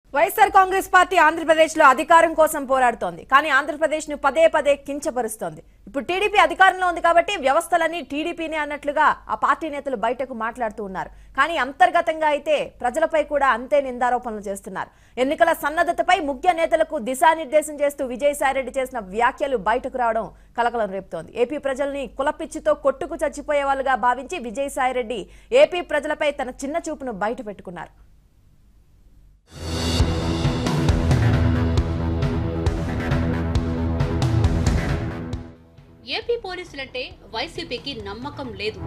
YSR Congress party Andhra Pradesh లో అధికారం కోసం పోరాడుతోంది కానీ ఆంధ్రప్రదేశ్ ను పదే పదే కించపరుస్తోంది ఇప్పుడు టీడీపీ అధికారంలో ఉంది కాబట్టి వ్యవస్థలన్నీ టీడీపీనే అన్నట్లుగా ఆ పార్టీ నేతలు బయటకు మాట్లాడుతూ ఉన్నారు కానీ అంతర్గతంగా అయితే ప్రజలపై కూడా అంతే నిందారోపణలు చేస్తున్నారు ఎన్నికల సన్నద్ధతపై ముఖ్య నేతలకు దిశానిర్దేశం చేస్తూ విజయసాయిరెడ్డి చేసిన వ్యాఖ్యలు బయటకు రావడం కలకలం రేపుతోంది ఏపీ ప్రజల్ని కులపిచ్చితో కొట్టుకు చచ్చిపోయే వాళ్ళుగా భావించి విజయసాయిరెడ్డి ఏపీ ప్రజలపై తన చిన్న చూపును బయట పెట్టుకున్నారు ఏపీ పోలీసులంటే వైసీపీకి నమ్మకం లేదు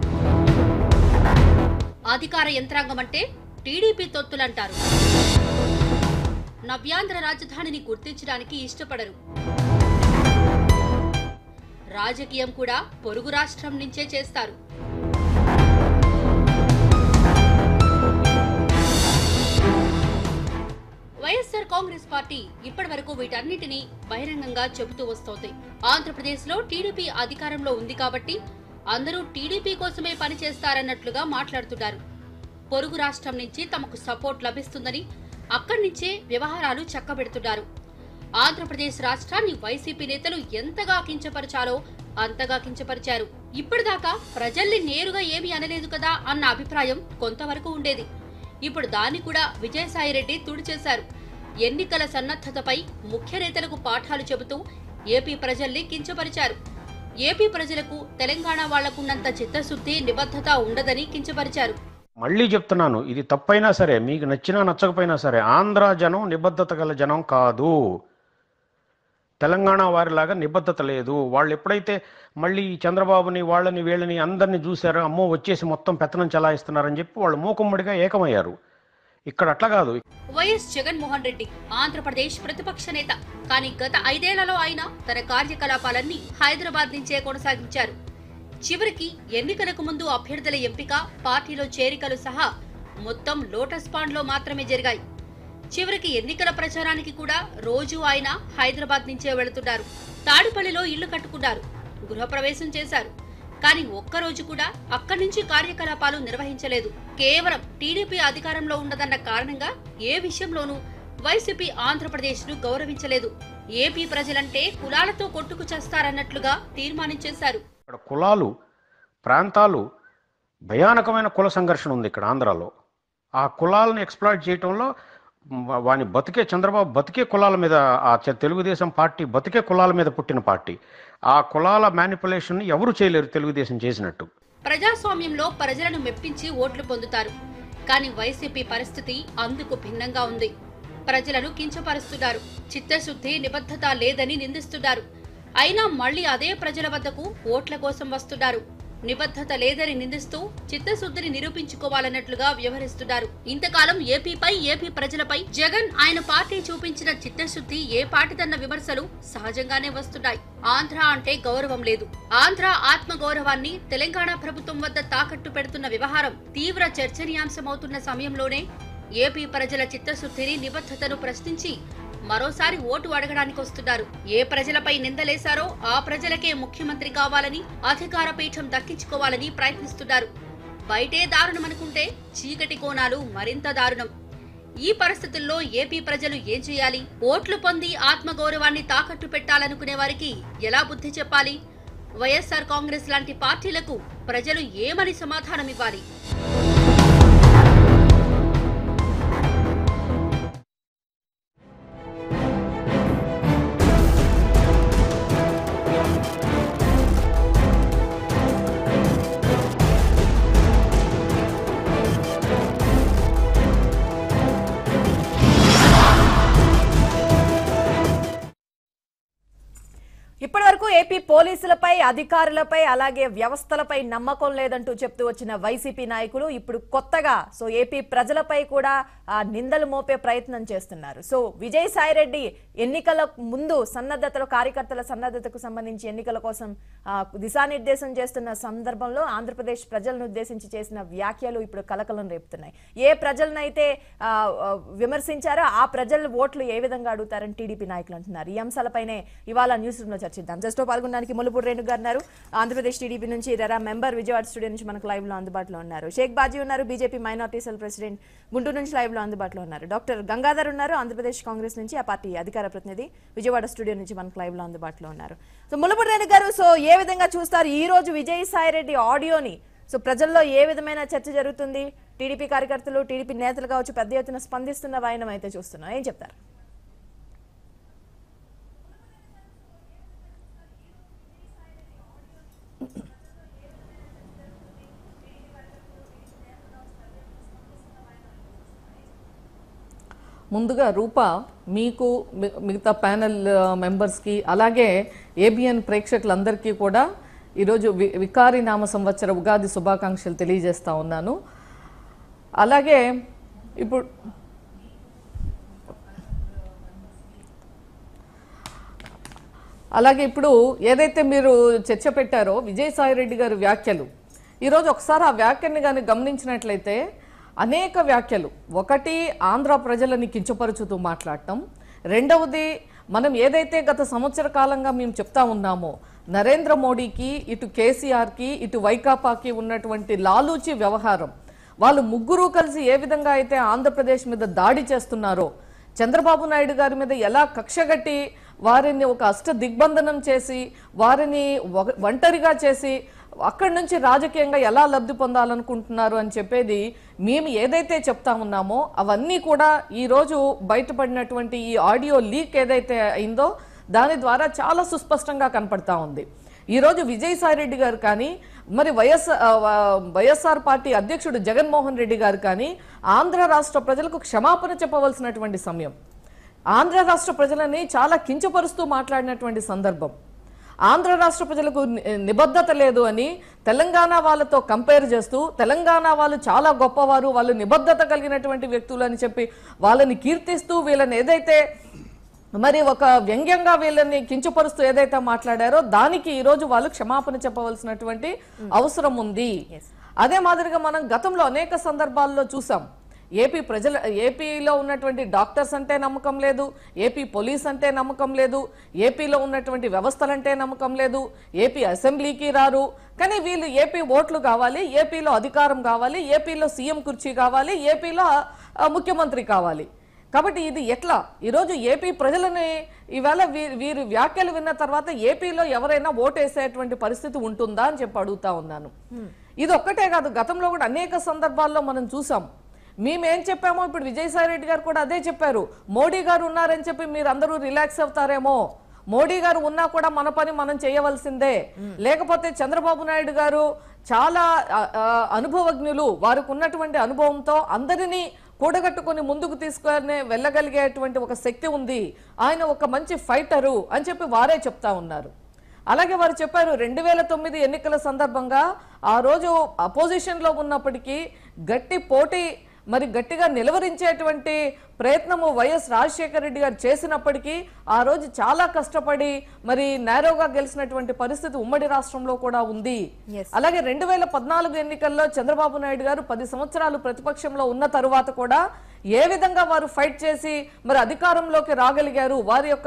అధికార యంత్రాంగం అంటే టీడీపీ తొత్తులంటారు నవ్యాంధ్ర రాజధానిని గుర్తించడానికి ఇష్టపడరు రాజకీయం కూడా పొరుగు రాష్ట్రం నుంచే చేస్తారు వైఎస్ఆర్ కాంగ్రెస్ పార్టీ ఇప్పటి వరకు వీటన్నిటిని బహిరంగంగా చెబుతూ వస్తోంది ఆంధ్రప్రదేశ్ లో టీడీపీ అధికారంలో ఉంది కాబట్టి అందరూ టీడీపీ కోసమే పనిచేస్తారన్నట్లుగా మాట్లాడుతున్నారు పొరుగు రాష్ట్రం నుంచి తమకు సపోర్ట్ లభిస్తుందని అక్కడి నుంచే వ్యవహారాలు చక్కబెడుతున్నారు ఆంధ్రప్రదేశ్ రాష్ట్రాన్ని వైసీపీ నేతలు ఎంతగా కించపరిచారో అంతగా కించపరిచారు ఇప్పటిదాకా ప్రజల్ని నేరుగా ఏమీ అనలేదు కదా అన్న అభిప్రాయం కొంతవరకు ఉండేది ఇప్పుడు దాన్ని కూడా విజయసాయిరెడ్డి తుడిచేశారు ఎన్నికల సన్నద్ధతపై ముఖ్య నేతలకు పాఠాలు చెబుతూ ఏపీ ప్రజల్ని కించపరిచారు ఏపీ ప్రజలకు తెలంగాణ వాళ్లకున్నంత చిత్తశుద్ధి నిబద్ధత ఉండదని కించపరిచారు మళ్ళీ చెప్తున్నాను ఇది తప్పైనా సరే మీకు నచ్చినా నచ్చకపోయినా సరే ఆంధ్ర జనం నిబద్ధత గల జనం కాదు తెలంగాణ వారిలాగా నిబద్ధత లేదు వాళ్ళు ఎప్పుడైతే మళ్ళీ ఈ చంద్రబాబుని వాళ్ళని వీళ్ళని అందరిని చూశారో అమ్మో వచ్చేసి మొత్తం పెత్తనం చలాయిస్తున్నారని చెప్పి వాళ్ళు మూకుమ్మడిగా ఏకమయ్యారు ఇక్కడ అట్లా కాదు వైఎస్ జగన్మోహన్ రెడ్డి ఆంధ్రప్రదేశ్ ప్రతిపక్ష నేత కానీ గత ఐదేళ్లలో ఆయన తన కార్యకలాపాలన్నీ హైదరాబాద్ నుంచే కొనసాగించారు చివరికి ఎన్నికలకు ముందు అభ్యర్థుల ఎంపిక పార్టీలో చేరికలు సహా మొత్తం లోటస్ పాండ్ లో మాత్రమే జరిగాయి చివరికి ఎన్నికల ప్రచారానికి కూడా రోజు ఆయన హైదరాబాద్ నుంచే వెళుతున్నారు తాడిపల్లిలో ఇల్లు కట్టుకున్నారు గృహప్రవేశం చేశారు కానీ ఒక్కరోజు కూడా అక్కడి నుంచి కార్యకలాపాలు నిర్వహించలేదు కేవలం టీడీపీ అధికారంలో ఉండదన్న కారణంగా ఏ విషయంలోనూ వైసీపీ ఆంధ్రప్రదేశ్ ను గౌరవించలేదు ఏపీ ప్రజలంటే కులాలతో కొట్టుకు చేస్తారన్నట్లుగా తీర్మానించేశారు ఇక్కడ కులాలు ప్రాంతాలు భయానకమైన కుల సంఘర్షణ ఉంది ఇక్కడ ఆంధ్రాలో ఆ కులాలను ఎక్స్ప్లాయిట్ చేయటంలో వా- వాని బతికే చంద్రబాబు బతికే కులాల మీద ఆ చ- తెలుగుదేశం పార్టీ బతికే కులాల మీద పుట్టిన పార్టీ ఆ కులాల మ్యానిపులేషన్ ఎవరు చేయలేరు తెలుగుదేశం చేసినట్టు ప్రజాస్వామ్యంలో ప్రజలను మెప్పించి ఓట్లు పొందుతారు కానీ వైసీపీ పరిస్థితి అందుకు భిన్నంగా ఉంది ప్రజలను కించపరుస్తున్నారు చిత్తశుద్ధి నిబద్ధత లేదని నిందిస్తున్నారు అయినా మళ్ళీ అదే ప్రజల వద్దకు ఓట్ల కోసం వస్తున్నారు నిబద్ధత లేదని నిందిస్తూ చిత్తశుద్ధిని నిరూపించుకోవాలన్నట్లుగా వ్యవహరిస్తున్నారు ఇంతకాలం ఏపీపై ఏపీ ప్రజలపై జగన్ ఆయన పార్టీ చూపించిన చిత్తశుద్ధి ఏ పాటిదన్న విమర్శలు సహజంగానే వస్తున్నాయి ఆంధ్ర అంటే గౌరవం లేదు ఆంధ్ర ఆత్మ గౌరవాన్ని తెలంగాణ ప్రభుత్వం వద్ద తాకట్టు పెడుతున్న వ్యవహారం తీవ్ర చర్చనీయాంశమవుతున్న సమయంలోనే ఏపీ ప్రజల చిత్తశుద్ధిని నిబద్ధతను ప్రశ్నించి మరోసారి ఓటు అడగడానికి వస్తున్నారు ఏ ప్రజలపై నిందలేశారో ఆ ప్రజలకే ముఖ్యమంత్రి కావాలని అధికార పీఠం దక్కించుకోవాలని ప్రయత్నిస్తున్నారు బయటే దారుణమనుకుంటే చీకటి కోణాలు మరింత దారుణం ఈ పరిస్థితుల్లో ఏపీ ప్రజలు ఏం చేయాలి ఓట్లు పొంది ఆత్మగౌరవాన్ని తాకట్టు పెట్టాలనుకునే వారికి ఎలా బుద్ధి చెప్పాలి వైఎస్ఆర్ కాంగ్రెస్ లాంటి పార్టీలకు ప్రజలు ఏమని సమాధానమివ్వాలి ఇప్పటివరకు ఏపీ పోలీసులపై అధికారులపై అలాగే వ్యవస్థలపై నమ్మకం లేదంటూ చెప్తూ వచ్చిన వైసీపీ నాయకులు ఇప్పుడు కొత్తగా సో ఏపీ ప్రజలపై కూడా ఆ, నిందలు మోపే ప్రయత్నం చేస్తున్నారు సో విజయసాయిరెడ్డి ఎన్నికల ముందు సన్నద్ధతలో కార్యకర్తల సన్నద్ధతకు సంబంధించి ఎన్నికల కోసం ఆ, దిశానిర్దేశం చేస్తున్న సందర్భంలో ఆంధ్రప్రదేశ్ ప్రజలను ఉద్దేశించి చేసిన వ్యాఖ్యలు ఇప్పుడు కలకలం రేపుతున్నాయి ఏ ప్రజలనైతే ఆ, ఆ, విమర్శించారో ఆ ప్రజల ఓట్లు ఏ విధంగా అడుగుతారని టీడీపీ నాయకులు అంటున్నారు ఈ అంశాలపైనే ఇవాళ న్యూస్ రూమ్ లో చర్చిద్దాం జస్ట్ మనతో పాల్గొనడానికి ములుపూడి రేణు గారు ఉన్నారు ఆంధ్రప్రదేశ్ టీడీపీ నుంచి రెరా మెంబర్ విజయవాడ స్టూడియో నుంచి మనకు లైవ్ లో అందుబాటులో ఉన్నారు షేక్ బాజీ ఉన్నారు BJP minority cell president Guntur నుంచి లైవ్ లో అందుబాటులో ఉన్నారు డాక్టర్ గంగాధర్ ఉన్నారు ఆంధ్రప్రదేశ్ కాంగ్రెస్ నుంచి ఆ పార్టీ అధికార ప్రతినిధి విజయవాడ స్టూడియో నుంచి మనకు లైవ్ లో అందుబాటులో ఉన్నారు సో ములుపూడి రేణు గారు సో ఏ విధంగా చూస్తారు ఈ రోజు విజయసాయి రెడ్డి ఆడియోని సో ప్రజల్లో ఏ విధమైన చర్చ జరుగుతుంది టీడీపీ కార్యకర్తలు టీడీపీ నేతలు కావచ్చు పెద్ద ఎత్తున స్పందిస్తున్న వాయనం అయితే చూస్తున్నాం ఏం చెప్తారు ముందుగా రూప మీకు మి- మిగతా ప్యానెల్ ఆ, మెంబర్స్కి అలాగే ఏబిఎన్ ప్రేక్షకులందరికీ కూడా ఈరోజు వి వికారి నామ సంవత్సర ఉగాది శుభాకాంక్షలు తెలియజేస్తా ఉన్నాను అలాగే ఇప్పుడు అలాగే ఇప్పుడు ఏదైతే మీరు చర్చ పెట్టారో విజయసాయి రెడ్డి గారి వ్యాఖ్యలు ఈరోజు ఒకసారి ఆ వ్యాఖ్యని కానీ గమనించినట్లయితే అనేక వ్యాఖ్యలు ఒకటి ఆంధ్ర ప్రజలని కించపరుచుతూ మాట్లాడటం రెండవది మనం ఏదైతే గత సంవత్సర కాలంగా మేము చెప్తా ఉన్నామో నరేంద్ర మోడీకి ఇటు కేసీఆర్కి ఇటు వైకాపాకి ఉన్నటువంటి లాలూచి వ్యవహారం వాళ్ళు ముగ్గురు కలిసి ఏ విధంగా అయితే ఆంధ్రప్రదేశ్ మీద దాడి చేస్తున్నారో చంద్రబాబు నాయుడు గారి మీద ఎలా కక్షగట్టి వారిని ఒక అష్ట దిగ్బంధనం చేసి వారిని ఒక- ఒంటరిగా చేసి అక్కడి నుంచి రాజకీయంగా ఎలా లబ్ధి పొందాలనుకుంటున్నారు అని చెప్పేది మేము ఏదైతే చెప్తా ఉన్నామో అవన్నీ కూడా ఈరోజు బయటపడినటువంటి ఈ ఆడియో లీక్ ఏదైతే అయిందో దాని ద్వారా చాలా సుస్పష్టంగా కనపడతా ఉంది ఈరోజు విజయసాయి రెడ్డి గారు కానీ మరి వైఎస్ ఆ, వా- వైఎస్ఆర్ పార్టీ అధ్యక్షుడు జగన్మోహన్ రెడ్డి గారు కానీ ఆంధ్ర రాష్ట్ర ప్రజలకు క్షమాపణ చెప్పవలసినటువంటి సమయం ఆంధ్ర రాష్ట్ర ప్రజలని చాలా కించపరుస్తూ మాట్లాడినటువంటి సందర్భం ఆంధ్ర రాష్ట్ర ప్రజలకు ని- నిబద్ధత లేదు అని తెలంగాణ వాళ్ళతో కంపేర్ చేస్తూ తెలంగాణ వాళ్ళు చాలా గొప్పవారు వాళ్ళు నిబద్ధత కలిగినటువంటి వ్యక్తులు అని చెప్పి వాళ్ళని కీర్తిస్తూ వీళ్ళని ఏదైతే మరి ఒక వ్యంగ్యంగా వీళ్ళని కించపరుస్తూ ఏదైతే మాట్లాడారో దానికి ఈ రోజు వాళ్ళు క్షమాపణ చెప్పవలసినటువంటి అవసరం ఉంది అదే మాదిరిగా మనం గతంలో అనేక సందర్భాల్లో చూసాం ఏపీ ప్రజల ఏపీలో ఉన్నటువంటి డాక్టర్స్ అంటే నమ్మకం లేదు ఏపీ పోలీస్ అంటే నమ్మకం లేదు ఏపీలో ఉన్నటువంటి వ్యవస్థలంటే నమ్మకం లేదు ఏపీ అసెంబ్లీకి రారు కానీ వీళ్ళు ఏపీ ఓట్లు కావాలి ఏపీలో అధికారం కావాలి ఏపీలో సీఎం కుర్చీ కావాలి ఏపీలో ఆ, ముఖ్యమంత్రి కావాలి కాబట్టి ఇది ఎట్లా ఈరోజు ఏపీ ప్రజలని ఈవేళ వీ- వీరి వ్యాఖ్యలు విన్న తర్వాత ఏపీలో ఎవరైనా ఓటేసేటువంటి పరిస్థితి ఉంటుందా అని చెప్పి అడుగుతా ఉన్నాను ఇది ఒక్కటే కాదు గతంలో కూడా అనేక సందర్భాల్లో మనం చూసాం మేమేం చెప్పామో ఇప్పుడు విజయసాయి రెడ్డి గారు కూడా అదే చెప్పారు మోడీ గారు ఉన్నారని చెప్పి మీరు అందరూ రిలాక్స్ అవుతారేమో మోడీ గారు ఉన్నా కూడా మన పని మనం చేయవలసిందే లేకపోతే చంద్రబాబు నాయుడు గారు చాలా ఆ, ఆ, అనుభవజ్ఞులు వారికి ఉన్నటువంటి అనుభవంతో అందరినీ కూడగట్టుకొని ముందుకు తీసుకొని వెళ్ళగలిగేటువంటి ఒక శక్తి ఉంది ఆయన ఒక మంచి ఫైటరు అని చెప్పి వారే చెప్తా ఉన్నారు అలాగే వారు చెప్పారు రెండు వేల తొమ్మిది ఎన్నికల సందర్భంగా ఆ రోజు అపోజిషన్లో ఉన్నప్పటికీ గట్టి పోటీ మరి గట్టిగా నిలవరించేటువంటి ప్రయత్నము వైఎస్ రాజశేఖర రెడ్డి గారు చేసినప్పటికీ ఆ రోజు చాలా కష్టపడి మరి నేరోగా గెలిచినటువంటి పరిస్థితి ఉమ్మడి రాష్ట్రంలో కూడా ఉంది Yes. అలాగే రెండు వేల పద్నాలుగు ఎన్నికల్లో చంద్రబాబు నాయుడు గారు పది సంవత్సరాలు ప్రతిపక్షంలో ఉన్న తరువాత కూడా ఏ విధంగా వారు ఫైట్ చేసి మరి అధికారంలోకి రాగలిగారు వారి యొక్క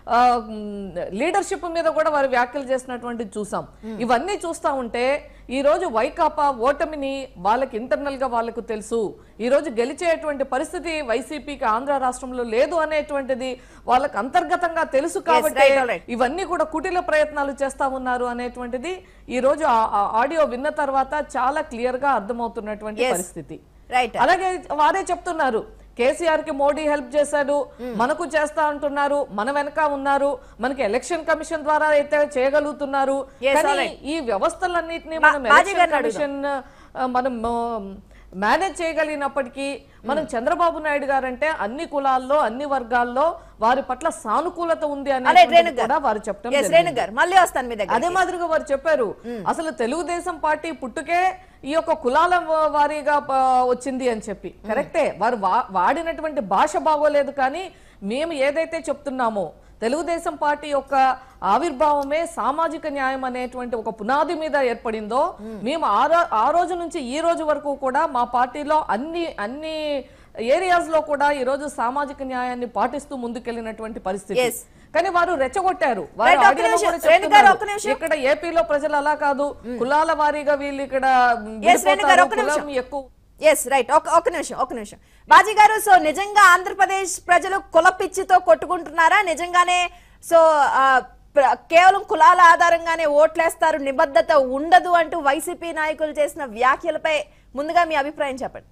లీడర్షిప్ మీద కూడా వారు వ్యాఖ్యలు చేసినటువంటి చూసాం ఇవన్నీ చూస్తా ఉంటే ఈ రోజు వైకాపా ఓటమిని వాళ్ళకి ఇంటర్నల్ గా వాళ్ళకు తెలుసు ఈ రోజు గెలిచేటువంటి పరిస్థితి వైసీపీకి ఆంధ్ర రాష్ట్రంలో లేదు అనేటువంటిది వాళ్ళకి అంతర్గతంగా తెలుసు కాబట్టి right, all right. ఇవన్నీ కూడా కుటిల ప్రయత్నాలు చేస్తా ఉన్నారు అనేటువంటిది ఈ రోజు ఆ- ఆ ఆడియో విన్న తర్వాత చాలా క్లియర్ గా అర్థమవుతున్నటువంటి Yes. పరిస్థితి రైట్ అలాగే వారే చెప్తున్నారు కేసీఆర్ కి మోడీ హెల్ప్ చేశాడు మనకు చేస్తా అంటున్నారు మన వెనక ఉన్నారు మనకి ఎలక్షన్ కమిషన్ ద్వారా అయితే చేయగలుగుతున్నారు Yes, కానీ alright. ఈ వ్యవస్థలన్నింటినీ బా- మనం బాజీ ఎలక్షన్ గారిని అడుగుదాం. కమిషన్ ఆ, మనం మేనేజ్ చేయగలిగినప్పటికీ మనం చంద్రబాబు నాయుడు గారంటే అన్ని కులాల్లో అన్ని వర్గాల్లో వారి పట్ల సానుకూలత ఉంది అదే అనేది రేణు కూడా వారు చెప్పడం ఎస్ జరిగింది. రేణు గారు మళ్ళీ వస్తాను మీ దగ్గర అదే మాదిరిగా వారు చెప్పారు అసలు తెలుగుదేశం పార్టీ పుట్టుకే ఈ యొక్క కులాల వా- వారీగా ప- వచ్చింది అని చెప్పి కరెక్టే వారు వా- వాడినటువంటి భాష బాగోలేదు కానీ మేము ఏదైతే చెప్తున్నామో తెలుగుదేశం పార్టీ యొక్క ఆవిర్భావమే సామాజిక న్యాయం అనేటువంటి ఒక పునాది మీద ఏర్పడిందో మేము ఆ రో- ఆ రోజు నుంచి ఈ రోజు వరకు కూడా మా పార్టీలో అన్ని అన్ని ఏరియాస్ లో కూడా ఈ రోజు సామాజిక న్యాయాన్ని పాటిస్తూ ముందుకెళ్లినటువంటి పరిస్థితి Yes. కానీ వారు రెచ్చగొట్టారు వారు Right, ఒక్క ఆడియోలో నిమిషం. కూడా రేణు గారు, చెప్తున్నారు. ఒక్క నిమిషం. ఇక్కడ ఏపీలో ప్రజలు అలా కాదు కులాల వారీగా వీళ్ళు ఇక్కడ Yes, రేణు గారు, విడిపోతారు, ఒక్క నిమిషం. కులం ఎక్కువ ఎస్ రైట్ ఒక ఒక నిమిషం ఒక నిమిషం బాజీ గారు సో నిజంగా ఆంధ్రప్రదేశ్ ప్రజలు కుల పిచ్చితో కొట్టుకుంటున్నారా నిజంగానే సో ఆ, ప్ర- కేవలం కులాల ఆధారంగానే ఓట్లేస్తారు నిబద్ధత ఉండదు అంటూ వైసీపీ నాయకులు చేసిన వ్యాఖ్యలపై ముందుగా మీ అభిప్రాయం చెప్పండి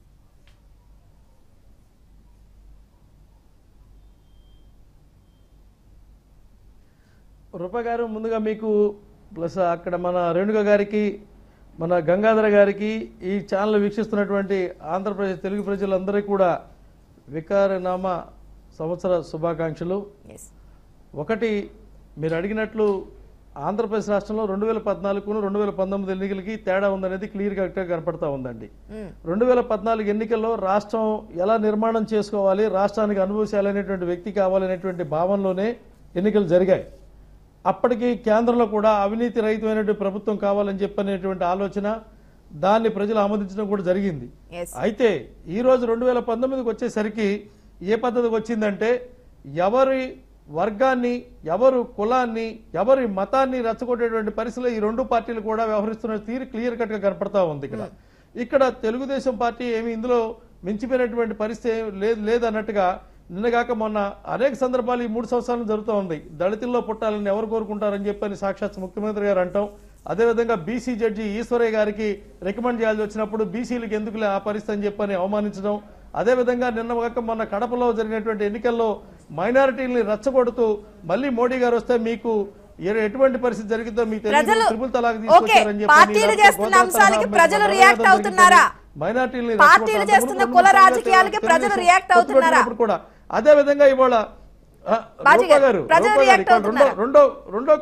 రూప గారు ముందుగా మీకు ప్లస్ అక్కడ మన రేణుక గారికి మన గంగాధర గారికి ఈ ఛానల్ వీక్షిస్తున్నటువంటి ఆంధ్రప్రదేశ్ తెలుగు ప్రజలందరికీ కూడా వికారనామ సంవత్సర శుభాకాంక్షలు ఎస్ ఒకటి మీరు అడిగినట్లు ఆంధ్రప్రదేశ్ రాష్ట్రంలో రెండు వేల పద్నాలుగును రెండు వేల పంతొమ్మిది ఎన్నికలకి తేడా ఉందనేది క్లియర్ కట్గా కనపడతా ఉందండి రెండు వేల పద్నాలుగు ఎన్నికల్లో రాష్ట్రం ఎలా నిర్మాణం చేసుకోవాలి రాష్ట్రానికి అనుభవించాలనేటువంటి వ్యక్తి కావాలనేటువంటి భావనలోనే ఎన్నికలు జరిగాయి అప్పటికి కేంద్రంలో కూడా అవినీతి రహితమైనటువంటి ప్రభుత్వం కావాలని చెప్పనేటువంటి ఆలోచన దాన్ని ప్రజలు ఆమోదించడం కూడా జరిగింది ఎస్ అయితే ఈ రోజు రెండు వేల పంతొమ్మిదికి వచ్చేసరికి ఏ పద్ధతికి వచ్చిందంటే ఎవరి వర్గాన్ని ఎవరు కులాన్ని ఎవరి మతాన్ని రెచ్చగొట్టేటువంటి పరిస్థితిలో ఈ రెండు పార్టీలు కూడా వ్యవహరిస్తున్న తీరు క్లియర్ కట్ గా కనపడతా ఉంది ఇక్కడ ఇక్కడ తెలుగుదేశం పార్టీ ఏమి ఇందులో మించిపోయినటువంటి పరిస్థితి ఏం లేదు లేదన్నట్టుగా నిన్నగాక మొన్న అనేక సందర్భాలు ఈ మూడు సంవత్సరాలు జరుగుతూ ఉంది దళితుల్లో పుట్టాలని ఎవరు కోరుకుంటారని చెప్పని సాక్షాత్ ముఖ్యమంత్రి గారు అంటాం అదేవిధంగా బీసీ జడ్జి ఈశ్వరయ్య గారికి రికమెండ్ చేయాల్సి వచ్చినప్పుడు బీసీలకు ఎందుకులే ఆ పరిస్థితి అని చెప్పని అవమానించడం అదేవిధంగా నిన్న కాక మొన్న కడపలో జరిగినటువంటి ఎన్నికల్లో మైనారిటీని రెచ్చగొడుతూ మళ్ళీ మోడీ గారు వస్తే మీకు ఏ- ఎటువంటి పరిస్థితి జరిగిందో మీకు తెలియదు. ప్రజలు- త్రిపుల్ తలాక్ ఓకే, తీసుకొచ్చారని చెప్పని పార్టీలు లేకపోతే చేస్తున్న గోదా అంశాలకి తరహా ప్రజలు మర్యాద రియాక్ట్ జరిగిందని అవుతున్నారా? మైనార్టీలని పార్టీలు రెచ్చగొట్టాలి. చేస్తున్న రెండు కుల మూడు రాజకీయాలకి తెలుగుదేశం ప్రజలు తెలుగుదేశం రియాక్ట్ అవుతున్నారా? పొత్తు కూడా అదే విధంగా ఇవాళ ఆ, బాజీ రూపా గారు, గారు ప్రజలు రూపా గారు రియాక్ట్ ఇక్కడ రెండో అవుతున్నారా? రెండో రెండో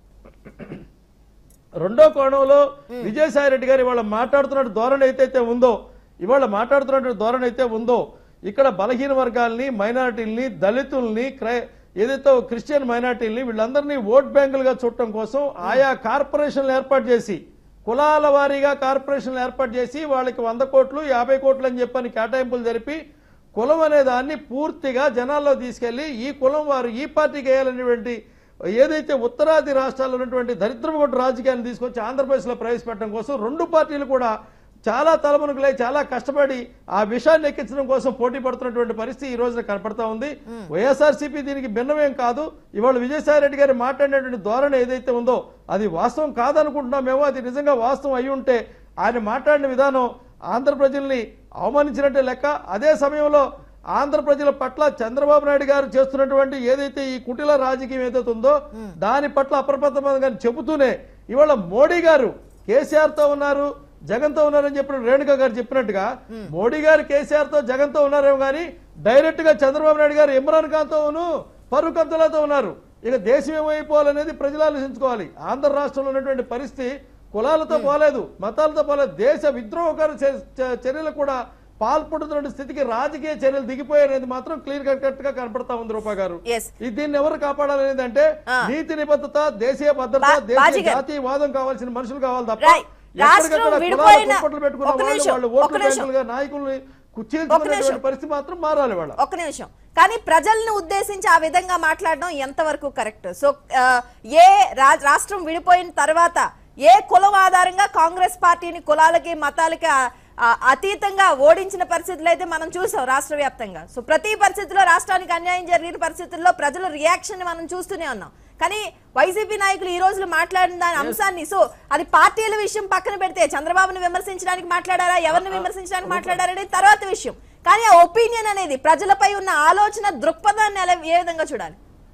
రెండో కోణంలో విజయసాయి రెడ్డి గారు ఇవాళ మాట్లాడుతున్న ధోరణి అయితే ఉందో ఇవాళ మాట్లాడుతున్న ధోరణి అయితే ఉందో ఇక్కడ బలహీన వర్గాల్ని మైనారిటీల్ని దళితుల్ని క్రై ఏదైతే క్రిస్టియన్ మైనారిటీల్ని వీళ్ళందరినీ ఓట్ బ్యాంకులుగా చూడటం కోసం ఆయా కార్పొరేషన్లు ఏర్పాటు చేసి కులాల వారీగా కార్పొరేషన్లు ఏర్పాటు చేసి వాళ్ళకి వంద కోట్లు యాభై కోట్లు అని చెప్పని కేటాయింపులు జరిపి కులం అనే దాన్ని పూర్తిగా జనాల్లో తీసుకెళ్లి ఈ కులం వారు ఈ పార్టీకి వేయాలనేటువంటి ఏదైతే ఉత్తరాది రాష్ట్రాల్లో ఉన్నటువంటి దరిద్రపు కొట్టు రాజకీయాన్ని తీసుకొచ్చి ఆంధ్రప్రదేశ్లో ప్రవేశపెట్టడం కోసం రెండు పార్టీలు కూడా చాలా తలమునుకులై చాలా కష్టపడి ఆ విషయాన్ని ఎక్కించడం కోసం పోటీ పడుతున్నటువంటి పరిస్థితి ఈ రోజున కనపడతా ఉంది వైఎస్ఆర్సీపీ దీనికి భిన్నమేం కాదు ఇవాళ విజయసాయి రెడ్డి గారు మాట్లాడినటువంటి ధోరణి ఏదైతే ఉందో అది వాస్తవం కాదనుకుంటున్నామేమో అది నిజంగా వాస్తవం అయి ఉంటే ఆయన మాట్లాడిన విధానం ఆంధ్ర ప్రజల్ని అవమానించినట్టే లెక్క అదే సమయంలో ఆంధ్ర ప్రజల పట్ల చంద్రబాబు నాయుడు గారు చేస్తున్నటువంటి ఏదైతే ఈ కుటిల రాజకీయం ఏదైతే ఉందో దాని పట్ల అప్రమత్తమంగా చెబుతూనే ఇవాళ మోడీ గారు కేసీఆర్ తో ఉన్నారు జగన్ తో ఉన్నారని చెప్పిన రేణుక గారు చెప్పినట్టుగా మోడీ గారు కేసీఆర్ తో జగన్ తో ఉన్నారేమో కానీ డైరెక్ట్ గా చంద్రబాబు నాయుడు గారు ఇమ్రాన్ ఖాన్ తోను ఫరూక్ అబ్దుల్లాతో ఉన్నారు ఇక దేశం ఏమైపోవాలనేది ప్రజలు ఆలోచించుకోవాలి ఆంధ్ర రాష్ట్రంలో ఉన్నటువంటి పరిస్థితి కులాలతో పోలేదు మతాలతో పోలేదు దేశ విద్రోహకార చ- చ- చర్యలు కూడా పాల్పడుతున్న స్థితికి రాజకీయ చర్యలు దిగిపోయాయనేది మాత్రం క్లియర్ కట్ గా కనపడతా ఉంది రూపా గారు Yes. ఇది దీన్ని ఎవరు కాపాడాలనేది అంటే ఆ. నీతి నిబద్ధత దేశీయ భద్రత బా- దేశీయ బాజీ గారు. జాతీయవాదం కావాల్సిన మనుషులు కావాలి తప్ప Right. రాష్ట్రం ఎక్కడికక్కడ కులాల విడిపోయిన- కుంపట్లు పెట్టుకున్న ఒక్క వాళ్ళు నిమిషం, వాళ్ళు ఒక్క ఓట్లు నిమిషం. బ్యాంకులుగా నాయకుల్ని ఒక్క కుర్చీల్చుకునేటువంటి నిమిషం. పరిస్థితి మాత్రం మారాలి వాళ్ళ ఒక్క నిమిషం కానీ ప్రజల్ని ఉద్దేశించి ఆ విధంగా మాట్లాడడం ఎంతవరకు కరెక్ట్ సో ఆ, ఏ రా- రాష్ట్రం విడిపోయిన తర్వాత ఏ కులం ఆధారంగా కాంగ్రెస్ పార్టీని కులాలకి మతాలకి ఆ- ఆ అతీతంగా ఓడించిన పరిస్థితులు అయితే మనం చూసాం రాష్ట్ర వ్యాప్తంగా సో ప్రతి పరిస్థితిలో రాష్ట్రానికి అన్యాయం జరిగిన పరిస్థితుల్లో ప్రజల రియాక్షన్ మనం చూస్తూనే ఉన్నాం కానీ వైసీపీ నాయకులు ఈ రోజులు మాట్లాడిన దాని అంశాన్ని సో అది పార్టీల విషయం పక్కన పెడితే చంద్రబాబును విమర్శించడానికి మాట్లాడారా ఎవరిని విమర్శించడానికి మాట్లాడారా అనేది తర్వాత విషయం కానీ ఆ ఒపీనియన్ అనేది ప్రజలపై ఉన్న ఆలోచన దృక్పథాన్ని ఎలా ఏ విధంగా చూడాలి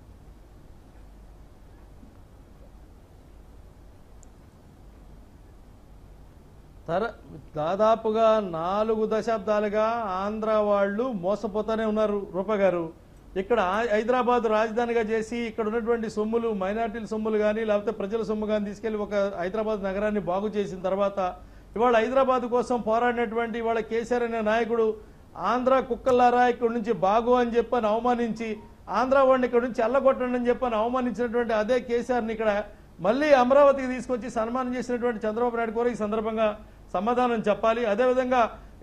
తర దాదాపుగా నాలుగు దశాబ్దాలుగా ఆంధ్ర వాళ్ళు మోసపోతానే ఉన్నారు రూప గారు ఇక్కడ ఆ- హైదరాబాద్ రాజధానిగా చేసి ఇక్కడ ఉన్నటువంటి సొమ్ములు మైనార్టీల సొమ్ములు కానీ లేకపోతే ప్రజల సొమ్ము కానీ తీసుకెళ్లి ఒక హైదరాబాద్ నగరాన్ని బాగు చేసిన తర్వాత ఇవాళ హైదరాబాద్ కోసం పోరాడినటువంటి ఇవాళ కేసీఆర్ అనే నాయకుడు ఆంధ్ర కుక్కల్లారా ఇక్కడ నుంచి బాగు అని చెప్పని అవమానించి ఆంధ్ర వాడిని ఇక్కడ నుంచి ఎల్లగొట్టండి అని చెప్పని అవమానించినటువంటి అదే కేసీఆర్ని ఇక్కడ మళ్ళీ అమరావతికి తీసుకొచ్చి సన్మానం చేసినటువంటి చంద్రబాబు నాయుడు కూడా ఈ సందర్భంగా సమాధానం చెప్పాలి అదేవిధంగా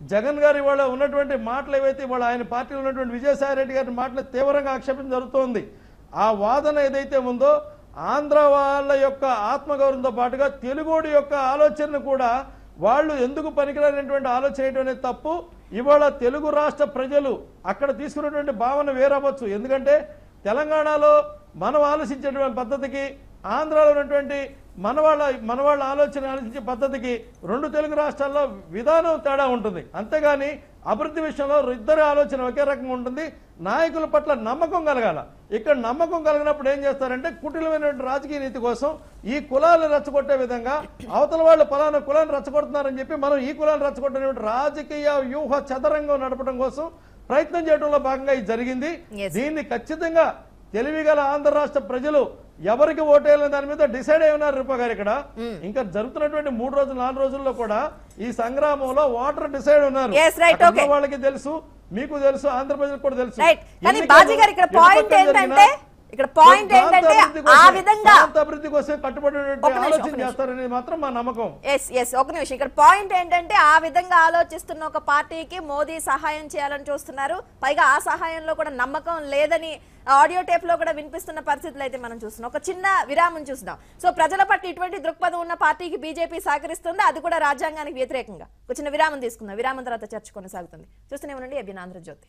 జగన్ గారు ఇవాళ ఉన్నటువంటి మాటలు ఏవైతే ఇవాళ ఆయన పార్టీలో ఉన్నటువంటి విజయసాయి రెడ్డి గారి మాటలు తీవ్రంగా ఆక్షేపం జరుగుతోంది ఆ వాదన ఏదైతే ఉందో ఆంధ్ర వాళ్ళ యొక్క ఆత్మగౌరవంతో పాటుగా తెలుగోడి యొక్క ఆలోచనను కూడా వాళ్ళు ఎందుకు పనికిరానటువంటి ఆలోచన చేయడం అనేది తప్పు ఇవాళ తెలుగు రాష్ట్ర ప్రజలు అక్కడ తీసుకున్నటువంటి భావన వేరవ్వచ్చు ఎందుకంటే తెలంగాణలో మనం ఆలోచించేటువంటి పద్ధతికి ఆంధ్రాలో ఉన్నటువంటి మనవాళ్ళ మనవాళ్ళ ఆలోచన ఆలోచించే పద్ధతికి రెండు తెలుగు రాష్ట్రాల్లో విధానం తేడా ఉంటుంది అంతేగాని అభివృద్ధి విషయంలో ఇద్దరి ఆలోచన ఒకే రకంగా ఉంటుంది నాయకుల పట్ల నమ్మకం కలగాల ఇక్కడ నమ్మకం కలిగినప్పుడు ఏం చేస్తారంటే కుటిలమైనటువంటి రాజకీయ నీతి కోసం ఈ కులాలను రెచ్చగొట్టే విధంగా అవతల వాళ్ళు పలానా కులాన్ని రెచ్చగొడుతున్నారని చెప్పి మనం ఈ కులాన్ని రెచ్చగొట్టినటువంటి రాజకీయ వ్యూహ చదరంగం నడపడం కోసం ప్రయత్నం చేయడంలో భాగంగా ఇది జరిగింది Yes. దీన్ని ఖచ్చితంగా తెలివిగల ఆంధ్ర రాష్ట్ర ప్రజలు ఎవరికి ఓటేయాలని దాని మీద డిసైడ్ అయి ఉన్నారు రూపా గారు ఇక్కడ ఇంకా జరుగుతున్నటువంటి మూడు రోజులు నాలుగు రోజుల్లో కూడా ఈ సంగ్రామంలో ఓటర్ డిసైడ్ ఉన్నారు Yes, right, అక్కడ ఉన్న okay. వాళ్ళకి తెలుసు మీకు తెలుసు ఆంధ్ర ప్రజలకు కూడా తెలుసు రైట్ కానీ ఎన్నికలు బాజీ గారు ఇక్కడ ఎన్ని పాయింట్ పక్కన ఏంటంటే జరిగినా ఇక్కడ పాయింట్ ప్రాంత ఏంటంటే అభివృద్ధి ఆ కోసం- విధంగా ప్రాంత అభివృద్ధి కోసం కట్టుబడినటువంటి ఒక నిమిషం, ఒక ఆలోచన నిమిషం. చేస్తారనేది మాత్రం మా నమ్మకం ఎస్ ఎస్ ఒక నిమిషం ఇక్కడ పాయింట్ ఏంటంటే ఆ విధంగా ఆలోచిస్తున్న ఒక పార్టీకి మోదీ సహాయం చేయాలని చూస్తున్నారు పైగా ఆ సహాయంలో కూడా నమ్మకం లేదని ఆడియో టేప్ లో కూడా వినిపిస్తున్న పరిస్థితులు అయితే మనం చూస్తున్నాం ఒక చిన్న విరామం చూస్తున్నాం సో ప్రజల పట్ల ఇటువంటి దృక్పథం ఉన్న పార్టీకి బీజేపీ సహకరిస్తుంది అది కూడా రాజ్యాంగానికి వ్యతిరేకంగా ఒక చిన్న విరామం తీసుకుందాం విరామం తర్వాత చర్చ కొనసాగుతుంది చూస్తూనే ఉండండి అభిన్ ఆంధ్రజ్యోతి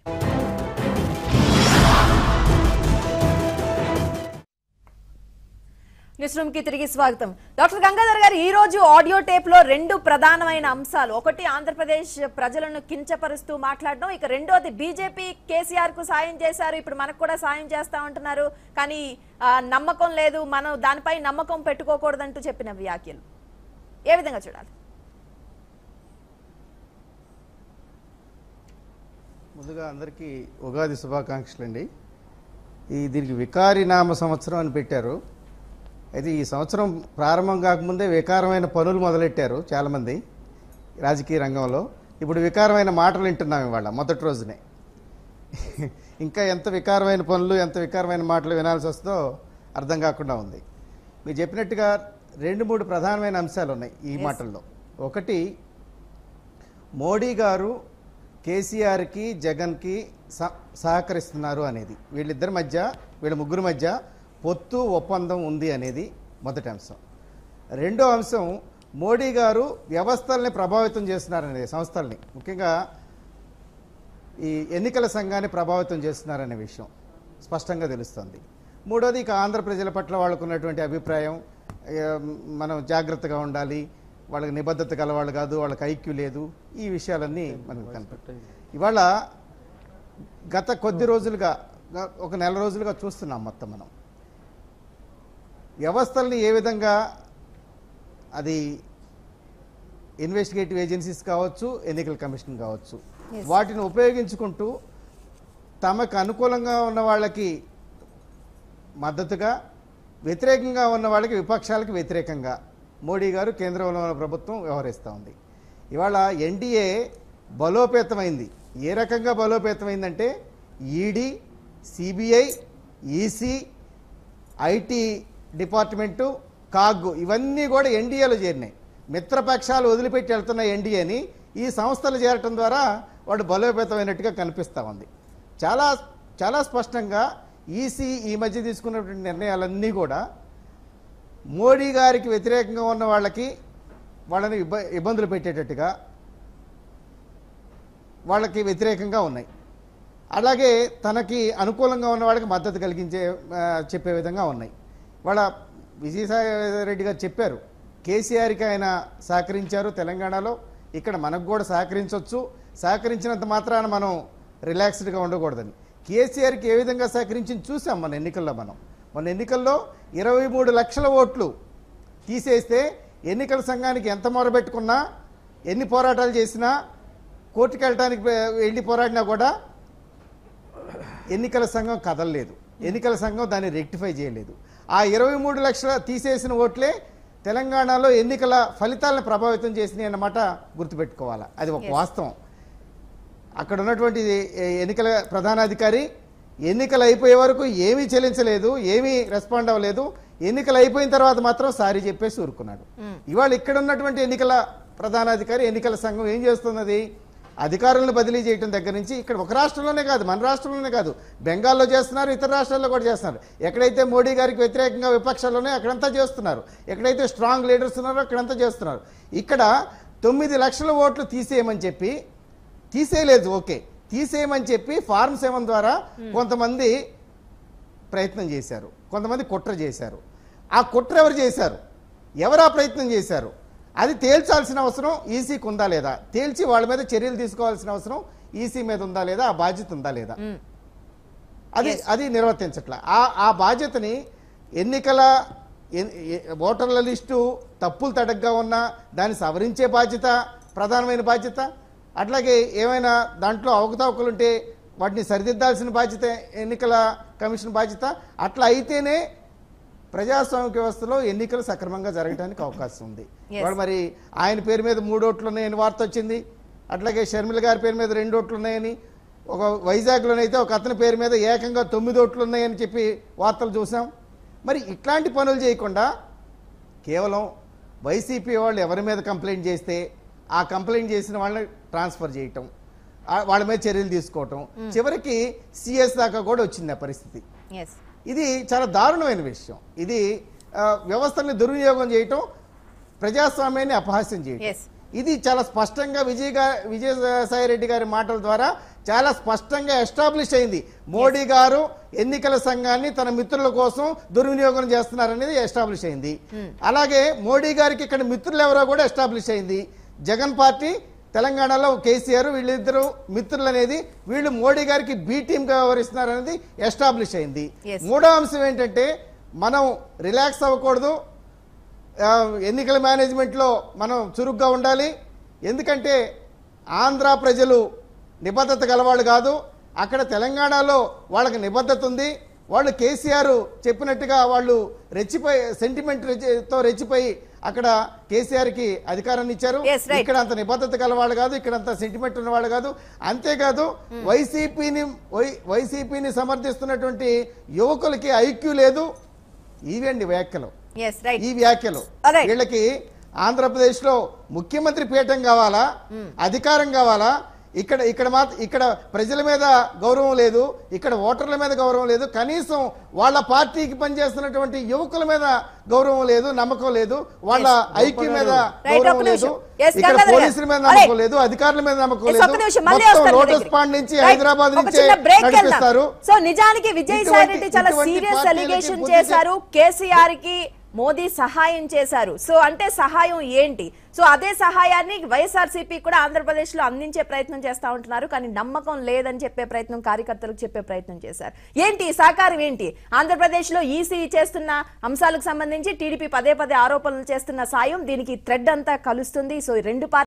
న్యూస్ రూమ్ కి తిరిగి స్వాగతం డాక్టర్ గంగాధర్ గారు ఈ రోజు ఆడియో టేప్ లో రెండు ప్రధానమైన అంశాలు ఒకటి ఆంధ్రప్రదేశ్ ప్రజలను కించపరుస్తూ మాట్లాడడం ఇక రెండోది బీజేపీ కేసీఆర్ కు సాయం చేశారు ఇప్పుడు మనకు కూడా సాయం చేస్తా ఉంటున్నారు కానీ ఆ, నమ్మకం లేదు మనం దానిపై నమ్మకం పెట్టుకోకూడదంటూ చెప్పిన వ్యాఖ్యలు ఏ విధంగా చూడాలి ముందుగా అందరికీ ఉగాది శుభాకాంక్షలు అండి ఈ దీనికి వికారి నామ సంవత్సరం అని పెట్టారు అయితే ఈ సంవత్సరం ప్రారంభం కాకముందే వికారమైన పనులు మొదలెట్టారు చాలామంది రాజకీయ రంగంలో ఇప్పుడు వికారమైన మాటలు వింటున్నాం ఇవాళ మొదటి రోజునే ఇంకా ఎంత వికారమైన పనులు ఎంత వికారమైన మాటలు వినాల్సి వస్తుందో అర్థం కాకుండా ఉంది మీరు చెప్పినట్టుగా రెండు మూడు ప్రధానమైన అంశాలు ఉన్నాయి ఈ మాటల్లో ఒకటి మోడీ గారు కేసీఆర్కి జగన్కి స- సహకరిస్తున్నారు అనేది వీళ్ళిద్దరి మధ్య వీళ్ళ ముగ్గురు మధ్య పొత్తు ఒప్పందం ఉంది అనేది మొదటి అంశం రెండో అంశం మోడీ గారు వ్యవస్థల్ని ప్రభావితం చేస్తున్నారనేది సంస్థల్ని ముఖ్యంగా ఈ ఎన్నికల సంఘాన్ని ప్రభావితం చేస్తున్నారనే విషయం స్పష్టంగా తెలుస్తుంది మూడోది ఇక ఆంధ్ర ప్రజల పట్ల వాళ్ళకు ఉన్నటువంటి అభిప్రాయం ఏ, మనం జాగ్రత్తగా ఉండాలి వాళ్ళకి నిబద్ధత గలవాళ్ళు కాదు వాళ్ళకి ఐక్యూ లేదు ఈ విషయాలన్నీ మనకు కనపడతాయి ఇవాళ గత కొద్ది రోజులుగా గ- ఒక నెల రోజులుగా చూస్తున్నాం మొత్తం మనం వ్యవస్థల్ని ఏ విధంగా అది ఇన్వెస్టిగేటివ్ ఏజెన్సీస్ కావచ్చు ఎన్నికల కమిషన్ కావచ్చు వాటిని ఉపయోగించుకుంటూ తమకు అనుకూలంగా ఉన్న వాళ్ళకి మద్దతుగా వ్యతిరేకంగా ఉన్న వాళ్ళకి విపక్షాలకు వ్యతిరేకంగా మోడీ గారు కేంద్రంలో ఉన్న ప్రభుత్వం వ్యవహరిస్తూ ఉంది ఇవాళ ఎన్డీఏ బలోపేతమైంది ఏ రకంగా బలోపేతమైందంటే ED CBI EC IT department CAG ఇవన్నీ కూడా ఎన్డీఏలో చేరినాయి మిత్రపక్షాలు వదిలిపెట్టి వెళ్తున్న ఎన్డీఏని ఈ సంస్థలు చేరటం ద్వారా వాడు బలోపేతమైనట్టుగా కనిపిస్తూ ఉంది చాలా చాలా స్పష్టంగా ఈసీ ఈ మధ్య తీసుకున్నటువంటి నిర్ణయాలన్నీ కూడా మోడీ గారికి వ్యతిరేకంగా ఉన్న వాళ్ళకి వాళ్ళని ఇబ్బ ఇబ్బందులు పెట్టేటట్టుగా వాళ్ళకి వ్యతిరేకంగా ఉన్నాయి అలాగే తనకి అనుకూలంగా ఉన్న వాళ్ళకి మద్దతు కలిగించే ఆ, చెప్పే విధంగా ఉన్నాయి వాళ్ళ విజయసాయి రెడ్డి గారు చెప్పారు కేసీఆర్కి ఆయన సహకరించారు తెలంగాణలో ఇక్కడ మనకు కూడా సహకరించవచ్చు సహకరించినంత మాత్రాన మనం రిలాక్స్డ్గా ఉండకూడదని కేసీఆర్కి ఏ విధంగా సహకరించింది చూసాం మన ఎన్నికల్లో మనం మన ఎన్నికల్లో ఇరవై మూడు లక్షల ఓట్లు తీసేస్తే ఎన్నికల సంఘానికి ఎంత మొరబెట్టుకున్నా ఎన్ని పోరాటాలు చేసినా కోర్టుకు వెళ్ళడానికి వెళ్ళి పోరాడినా కూడా ఎన్నికల సంఘం కదలలేదు ఎన్నికల సంఘం దాన్ని రెక్టిఫై చేయలేదు ఆ ఇరవై మూడు లక్షల తీసేసిన ఓట్లే తెలంగాణలో ఎన్నికల ఫలితాలను ప్రభావితం చేసినాయి అన్నమాట గుర్తుపెట్టుకోవాలి అది ఒక వాస్తవం అక్కడ ఉన్నటువంటి ఏ- ఎన్నికల ప్రధానాధికారి ఎన్నికలు అయిపోయే వరకు ఏమీ చెల్లించలేదు ఏమీ రెస్పాండ్ అవ్వలేదు ఎన్నికలు అయిపోయిన తర్వాత మాత్రం సారీ చెప్పేసి ఊరుకున్నాడు ఇవాళ ఇక్కడ ఉన్నటువంటి ఎన్నికల ప్రధానాధికారి ఎన్నికల సంఘం ఏం చేస్తున్నది అధికారులను బదిలీ చేయడం దగ్గర నుంచి ఇక్కడ ఒక రాష్ట్రంలోనే కాదు మన రాష్ట్రంలోనే కాదు బెంగాల్లో చేస్తున్నారు ఇతర రాష్ట్రాల్లో కూడా చేస్తున్నారు ఎక్కడైతే మోడీ గారికి వ్యతిరేకంగా విపక్షాల్లోనే అక్కడంతా చేస్తున్నారు ఎక్కడైతే స్ట్రాంగ్ లీడర్స్ ఉన్నారో అక్కడంతా చేస్తున్నారు ఇక్కడ తొమ్మిది లక్షల ఓట్లు తీసేయమని చెప్పి తీసేయలేదు ఓకే తీసేయమని చెప్పి ఫార్మ్ సెవెన్ ద్వారా కొంతమంది ప్రయత్నం చేశారు కొంతమంది కుట్ర చేశారు ఆ కుట్ర ఎవరు చేశారు ఎవరు ఆ ప్రయత్నం చేశారు అది తేల్చాల్సిన అవసరం ఈసీకి ఉందా లేదా తేల్చి వాళ్ళ మీద చర్యలు తీసుకోవాల్సిన అవసరం ఈసీ మీద ఉందా లేదా ఆ బాధ్యత ఉందా లేదా అది అది నిర్వర్తించట్ల ఆ ఆ బాధ్యతని ఎన్నికల ఎన్- ఎ- ఓటర్ల లిస్టు తప్పులు తడగ్గా ఉన్నా దాన్ని సవరించే బాధ్యత ప్రధానమైన బాధ్యత అట్లాగే ఏమైనా దాంట్లో అవకతవకలు ఉంటే వాటిని సరిదిద్దాల్సిన బాధ్యత ఎన్నికల కమిషన్ బాధ్యత అట్లా అయితేనే ప్రజాస్వామిక వ్యవస్థలో ఎన్నికలు సక్రమంగా జరగడానికి అవకాశం ఉంది Yes. ఇవాళ మరి ఆయన పేరు మీద మూడు ఓట్లు ఉన్నాయని వార్త వచ్చింది అట్లాగే షర్మిల గారి పేరు మీద రెండు ఓట్లు ఉన్నాయని ఒక వైజాగ్లోనైతే ఒక అతని పేరు మీద ఏకంగా తొమ్మిది ఓట్లు ఉన్నాయని చెప్పి వార్తలు చూసాం మరి ఇట్లాంటి పనులు చేయకుండా కేవలం వైసీపీ వాళ్ళు ఎవరి మీద కంప్లైంట్ చేస్తే ఆ కంప్లైంట్ చేసిన వాళ్ళని ట్రాన్స్ఫర్ చేయటం ఆ- వాళ్ళ మీద చర్యలు తీసుకోవటం చివరికి సిఎస్ దాకా కూడా వచ్చింది ఆ పరిస్థితి ఎస్ ఇది చాలా దారుణమైన విషయం ఇది ఆ, వ్యవస్థల్ని దుర్వినియోగం చేయటం ప్రజాస్వామ్యాన్ని అపహాస్యం చేయటం Yes. ఇది చాలా స్పష్టంగా విజయ్ గా విజయసాయి రెడ్డి గారి మాటల ద్వారా చాలా స్పష్టంగా ఎస్టాబ్లిష్ అయింది మోడీ గారు ఎన్నికల సంఘాన్ని తన మిత్రుల కోసం దుర్వినియోగం చేస్తున్నారనేది ఎస్టాబ్లిష్ అయింది అలాగే మోడీ గారికి ఇక్కడ మిత్రులు ఎవరో కూడా ఎస్టాబ్లిష్ అయింది జగన్ పార్టీ తెలంగాణలో కేసీఆర్ వీళ్ళిద్దరు మిత్రులు అనేది వీళ్ళు మోడీ గారికి బి టీమ్ గా వ్యవహరిస్తున్నారు అనేది ఎస్టాబ్లిష్ అయింది Yes. మూడో అంశం ఏంటంటే మనం రిలాక్స్ అవ్వకూడదు ఆ, ఎన్నికల మేనేజ్మెంట్లో మనం చురుగ్గా ఉండాలి ఎందుకంటే ఆంధ్ర ప్రజలు నిబద్ధత గలవాళ్ళు కాదు అక్కడ తెలంగాణలో వాళ్ళకి నిబద్ధత ఉంది వాళ్ళు కేసీఆర్ చెప్పినట్టుగా వాళ్ళు రెచ్చిపోయి సెంటిమెంట్ తో రెచ్చిపోయి అక్కడ కేసీఆర్కి అధికారాన్ని ఇచ్చారు Yes, right. ఇక్కడ అంత నిబద్ధత గలవాళ్ళు కాదు ఇక్కడ అంత సెంటిమెంట్ ఉన్నవాళ్ళు కాదు అంతేకాదు వైసీపీని వై- వైసీపీని సమర్థిస్తున్నటువంటి యువకులకి ఐక్యూ లేదు ఇవండి వ్యాఖ్యలు ఎస్ రైట్ ఈ వ్యాఖ్యలు Alright. వీళ్ళకి ఆంధ్రప్రదేశ్ లో ముఖ్యమంత్రి పీఠం కావాలా అధికారం కావాలా ఇక్కడ ఇక్కడ మాత్రం ఇక్కడ ప్రజల మీద గౌరవం లేదు ఇక్కడ ఓటర్ల మీద గౌరవం లేదు కనీసం వాళ్ళ పార్టీకి పనిచేస్తున్నటువంటి యువకుల మీద గౌరవం లేదు నమ్మకం లేదు వాళ్ళ ఐక్య మీద Right, గౌరవం ఒక్క లేదు నిమిషం. Yes, ఇక్కడ గంగాధర్ గారు. పోలీసుల మీద Alright. నమ్మకం లేదు అధికారుల మీద నమ్మకం Yes, లేదు ఒక్క నిమిషం, మళ్ళీ మొత్తం వస్తాను మీ లోటస్ దగ్గరికి. పాండ్ నుంచి Right. హైదరాబాద్ ఒక నుంచే చిన్న break వెళ్దాం. నడిపిస్తారు సో నిజానికి విజయ్ సాయి రెడ్డి ఇటువంటి- చాలా ఇటువంటి సీరియస్ పార్టీలకి అలిగేషన్ బుద్ధి చేశారు కేసీఆర్ కి మోదీ సహాయం చేశారు సో అంటే సహాయం ఏంటి సో అదే సహాయాన్ని వైఎస్ఆర్సీపీ కూడా ఆంధ్రప్రదేశ్ లో అందించే ప్రయత్నం చేస్తా ఉంటున్నారు కానీ నమ్మకం లేదని చెప్పే ప్రయత్నం కార్యకర్తలకు చెప్పే ప్రయత్నం చేశారు ఏంటి ఈ సహకారం ఏంటి ఆంధ్రప్రదేశ్ లో ఈసీ చేస్తున్న అంశాలకు సంబంధించి టీడీపీ పదే పదే ఆరోపణలు చేస్తున్న సాయం దీనికి థ్రెడ్ అంతా కలుస్తుంది సో ఈ రెండు పార్టీ